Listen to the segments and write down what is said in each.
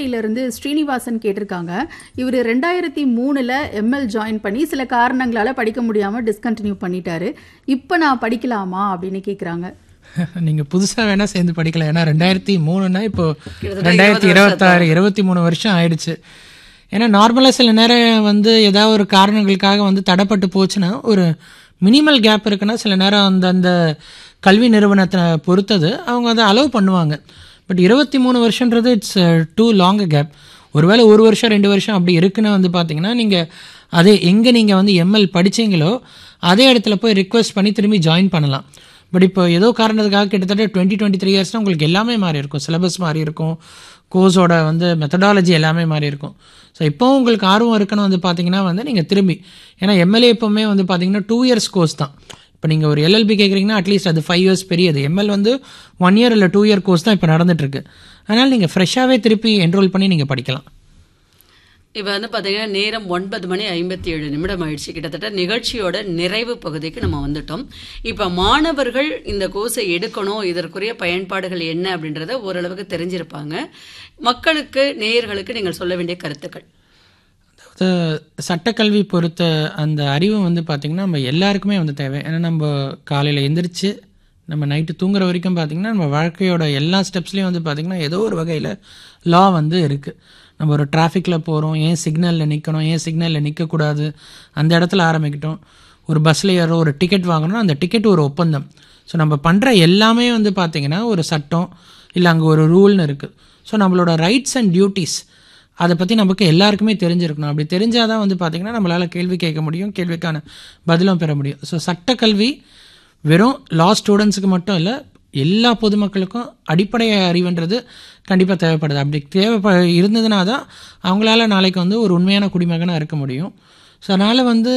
ராஜபாளையம்பட்டியிலிருந்து ஸ்ரீனிவாசன் கேட்டிருக்காங்க இவர் ரெண்டாயிரத்தி மூணில் எம்எல் ஜாயின் பண்ணி சில காரணங்களால் படிக்க முடியாமல் டிஸ்கண்டினியூ பண்ணிட்டாரு இப்போ நான் படிக்கலாமா அப்படின்னு கேட்குறாங்க நீங்கள் புதுசாக வேணால் சேர்ந்து படிக்கலாம் ஏன்னா ரெண்டாயிரத்தி மூணுனா இப்போ கிட்டத்தட்ட ரெண்டாயிரத்தி இருபது இருபத்தாறு இருபத்தி மூணு வருஷம் ஆயிடுச்சு ஏன்னா நார்மலாக சில நேரம் வந்து ஏதாவது ஒரு காரணங்களுக்காக வந்து தடைப்பட்டு போச்சுன்னா ஒரு மினிமல் கேப் இருக்குன்னா சில நேரம் அந்த அந்த கல்வி நிறுவனத்தை பொறுத்தது அவங்க அதை அலோவ் பண்ணுவாங்க பட் இருபத்தி மூணு வருஷன்றது இட்ஸ் டூ லாங் கேப் ஒருவேளை ஒரு வருஷம் ரெண்டு வருஷம் அப்படி இருக்குன்னு வந்து பார்த்தீங்கன்னா நீங்கள் அதே எங்கே நீங்கள் வந்து எம்எல் படிச்சீங்களோ அதே இடத்துல போய் ரிக்வெஸ்ட் பண்ணி திரும்பி ஜாயின் பண்ணலாம் பட் இப்போ ஏதோ காரணத்துக்காக கிட்டத்தட்ட டுவெண்ட்டி டுவெண்ட்டி த்ரீ இயர்ஸ்னால் உங்களுக்கு எல்லாமே மாறி இருக்கும் சிலபஸ் மாறி இருக்கும் கோர்ஸோட வந்து மெத்தடாலஜி எல்லாமே மாறி இருக்கும் ஸோ இப்போ உங்களுக்கு ஆர்வம் இருக்குன்னு வந்து பார்த்தீங்கன்னா வந்து நீங்கள் திரும்பி ஏன்னா எம்எல்ஏ எப்போவுமே வந்து பார்த்தீங்கன்னா டூ இயர்ஸ் கோர்ஸ் தான் இப்போ நீங்கள் ஒரு எல்எல்பி கேட்குறீங்கன்னா அட்லீஸ்ட் அது ஃபைவ் இயர்ஸ் பெரியது எம்எல் வந்து ஒன் இயர் இல்லை டூ இயர் கோர்ஸ் தான் இப்போ நடந்துட்டுருக்கு அதனால் நீங்கள் ஃப்ரெஷ்ஷாகவே திருப்பி என்ரோல் பண்ணி நீங்கள் படிக்கலாம் இப்போ வந்து பார்த்தீங்கன்னா நேரம் ஒன்பது மணி ஐம்பத்தி ஏழு நிமிடம் ஆயிடுச்சு கிட்டத்தட்ட நிகழ்ச்சியோட நிறைவு பகுதிக்கு நம்ம வந்துட்டோம் இப்போ மாணவர்கள் இந்த கோர்ஸை எடுக்கணும் இதற்குரிய பயன்பாடுகள் என்ன அப்படின்றத ஓரளவுக்கு தெரிஞ்சிருப்பாங்க மக்களுக்கு நேயர்களுக்கு நீங்கள் சொல்ல வேண்டிய கருத்துக்கள் அதாவது சட்டக்கல்வி பொறுத்த அந்த அறிவு வந்து பார்த்திங்கன்னா நம்ம எல்லாருக்குமே வந்து தேவை ஏன்னா நம்ம காலையில் எந்திரிச்சு நம்ம நைட்டு தூங்குற வரைக்கும் பார்த்திங்கன்னா நம்ம வாழ்க்கையோட எல்லா ஸ்டெப்ஸ்லேயும் வந்து பார்த்திங்கன்னா ஏதோ ஒரு வகையில் லா வந்து இருக்குது நம்ம ஒரு டிராஃபிக்கில் போகிறோம் ஏன் சிக்னலில் நிற்கணும் ஏன் சிக்னலில் நிற்கக்கூடாது அந்த இடத்துல ஆரம்பிக்கட்டும் ஒரு பஸ்ஸில் ஏறோ ஒரு டிக்கெட் வாங்கணும் அந்த டிக்கெட் ஒரு ஒப்பந்தம் ஸோ நம்ம பண்ணுற எல்லாமே வந்து பார்த்திங்கன்னா ஒரு சட்டம் இல்லை அங்கே ஒரு ரூல்னு இருக்குது ஸோ நம்மளோட ரைட்ஸ் அண்ட் டியூட்டிஸ் அதை பற்றி நமக்கு எல்லாருக்குமே தெரிஞ்சிருக்கணும் அப்படி தெரிஞ்சால் தான் வந்து பார்த்திங்கன்னா நம்மளால் கேள்வி கேட்க முடியும் கேள்விக்கான பதிலும் பெற முடியும் ஸோ சட்டக்கல்வி வெறும் லா ஸ்டூடெண்ட்ஸுக்கு மட்டும் இல்லை எல்லா பொதுமக்களுக்கும் அடிப்படை அறிவுன்றது கண்டிப்பாக தேவைப்படுது அப்படி தேவைப்ப இருந்ததுனா தான் அவங்களால நாளைக்கு வந்து ஒரு உண்மையான குடிமகனாக இருக்க முடியும் ஸோ அதனால் வந்து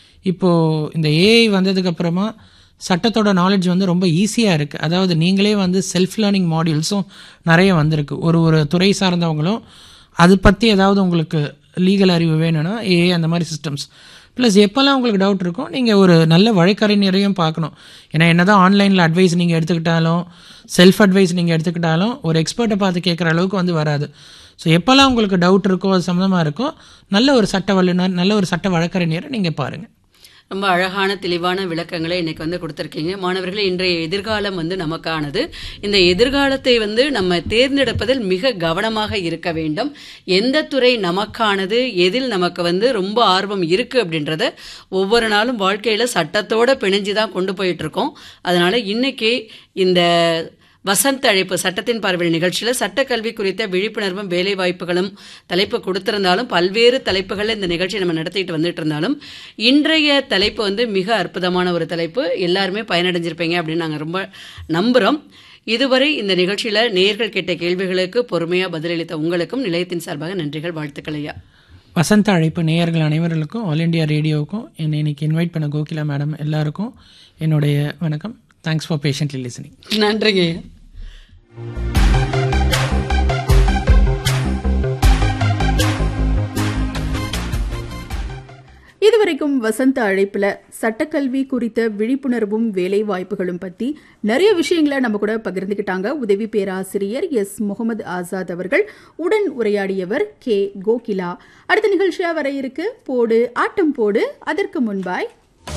இப்போது இந்த ஏஐ வந்ததுக்கப்புறமா சட்டத்தோட நாலேஜ் வந்து ரொம்ப ஈஸியாக இருக்குது அதாவது நீங்களே வந்து செல்ஃப் லேர்னிங் மாடியூல்ஸும் நிறைய வந்திருக்கு ஒரு ஒரு துறை சார்ந்தவங்களும் அது பற்றி ஏதாவது உங்களுக்கு லீகல் அறிவு வேணும்னா ஏஐ அந்த மாதிரி சிஸ்டம்ஸ் ப்ளஸ் எப்போல்லாம் உங்களுக்கு டவுட் இருக்கும் நீங்கள் ஒரு நல்ல வழக்கறிஞரையும் பார்க்கணும் ஏன்னா என்ன தான் ஆன்லைனில் அட்வைஸ் நீங்கள் எடுத்துக்கிட்டாலும் செல்ஃப் அட்வைஸ் நீங்கள் எடுத்துக்கிட்டாலும் ஒரு எக்ஸ்பர்ட்டை பார்த்து கேட்குற அளவுக்கு வந்து வராது ஸோ எப்போல்லாம் உங்களுக்கு டவுட் இருக்கோ அது சம்மந்தமாக இருக்கோ நல்ல ஒரு சட்ட வல்லுநர் நல்ல ஒரு சட்ட வழக்கறிஞரை நீங்கள் பாருங்கள் ரொம்ப அழகான தெளிவான விளக்கங்களை இன்னைக்கு வந்து கொடுத்துருக்கீங்க மாணவர்களே இன்றைய எதிர்காலம் வந்து நமக்கானது இந்த எதிர்காலத்தை வந்து நம்ம தேர்ந்தெடுப்பதில் மிக கவனமாக இருக்க வேண்டும் எந்த துறை நமக்கானது எதில் நமக்கு வந்து ரொம்ப ஆர்வம் இருக்கு அப்படின்றத ஒவ்வொரு நாளும் வாழ்க்கையில சட்டத்தோட பிணைஞ்சு தான் கொண்டு போயிட்டு இருக்கோம் அதனால இன்னைக்கு இந்த வசந்த் அழைப்பு சட்டத்தின் பார்வையில் நிகழ்ச்சியில் சட்டக்கல்வி குறித்த விழிப்புணர்வும் வேலை வாய்ப்புகளும் தலைப்பு கொடுத்திருந்தாலும் பல்வேறு தலைப்புகளில் இந்த நிகழ்ச்சி நம்ம நடத்திட்டு வந்துட்டு இருந்தாலும் இன்றைய தலைப்பு வந்து மிக அற்புதமான ஒரு தலைப்பு எல்லாருமே பயனடைஞ்சிருப்பீங்க அப்படின்னு நாங்கள் ரொம்ப நம்புகிறோம் இதுவரை இந்த நிகழ்ச்சியில் நேர்கள் கேட்ட கேள்விகளுக்கு பொறுமையாக பதிலளித்த உங்களுக்கும் நிலையத்தின் சார்பாக நன்றிகள் வாழ்த்துக்கள் ஐயா வசந்த அழைப்பு நேயர்கள் அனைவர்களுக்கும் ஆல் இண்டியா ரேடியோவுக்கும் என்னை இன்னைக்கு இன்வைட் பண்ண கோகிலா மேடம் எல்லாருக்கும் என்னுடைய வணக்கம் தேங்க்ஸ் ஃபார் பேஷண்ட்லி லிசனிங் நன்றிங்க ஐயா இதுவரைக்கும் வசந்த அழைப்புல சட்டக்கல்வி குறித்த விழிப்புணர்வும் வேலை வாய்ப்புகளும் பத்தி நிறைய விஷயங்களை நம்ம கூட பகிர்ந்துக்கிட்டாங்க உதவி பேராசிரியர் எஸ் முகமது ஆசாத் அவர்கள் உடன் உரையாடியவர் கே கோகிலா அடுத்த நிகழ்ச்சியா வர இருக்கு போடு ஆட்டம் போடு அதற்கு முன்பாய்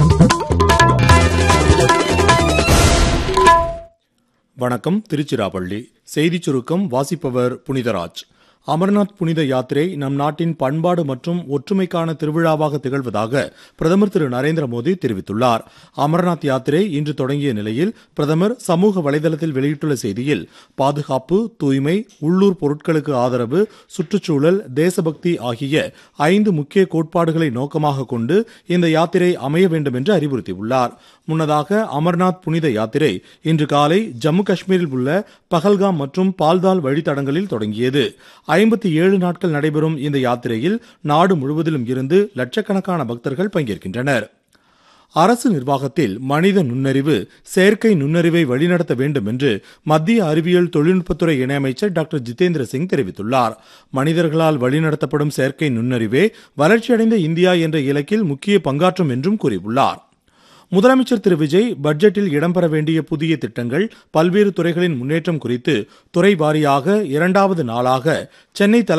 வணக்கம் திருச்சிராப்பள்ளி செய்திச் சுருக்கம் வாசிப்பவர் புனிதராஜ் அமர்நாத் புனித யாத்திரை நம் நாட்டின் பண்பாடு மற்றும் ஒற்றுமைக்கான திருவிழாவாக திகழ்வதாக பிரதமர் திரு நரேந்திர மோடி தெரிவித்துள்ளார் அமர்நாத் யாத்திரை இன்று தொடங்கிய நிலையில் பிரதமர் சமூக வலைதளத்தில் வெளியிட்டுள்ள செய்தியில் பாதுகாப்பு தூய்மை உள்ளூர் பொருட்களுக்கு ஆதரவு சுற்றுச்சூழல் தேசபக்தி ஆகிய ஐந்து முக்கிய கோட்பாடுகளை நோக்கமாக கொண்டு இந்த யாத்திரை அமைய வேண்டும் என்று அறிவுறுத்தியுள்ளார் முன்னதாக அமர்நாத் புனித யாத்திரை இன்று காலை ஜம்மு காஷ்மீரில் உள்ள பகல்காம் மற்றும் பால்தால் வழித்தடங்களில் தொடங்கியது ஐம்பத்தி ஏழு நாட்கள் நடைபெறும் இந்த யாத்திரையில் நாடு முழுவதிலும் இருந்து லட்சக்கணக்கான பக்தர்கள் பங்கேற்கின்றனர் அரசு நிர்வாகத்தில் மனித நுண்ணறிவு செயற்கை நுண்ணறிவை வழிநடத்த வேண்டும் என்று மத்திய அறிவியல் தொழில்நுட்பத்துறை இணையமைச்சர் டாக்டர் ஜிதேந்திர சிங் தெரிவித்துள்ளார் மனிதர்களால் வழிநடத்தப்படும் செயற்கை நுண்ணறிவே வளர்ச்சியடைந்த இந்தியா என்ற இலக்கில் முக்கிய பங்காற்றும் என்றும் கூறியுள்ளார் முதலமைச்சர் திரு விஜய் பட்ஜெட்டில் இடம்பெற வேண்டிய புதிய திட்டங்கள் பல்வேறு துறைகளின் முன்னேற்றம் குறித்து துறை வாரியாக இரண்டாவது நாளாக சென்னை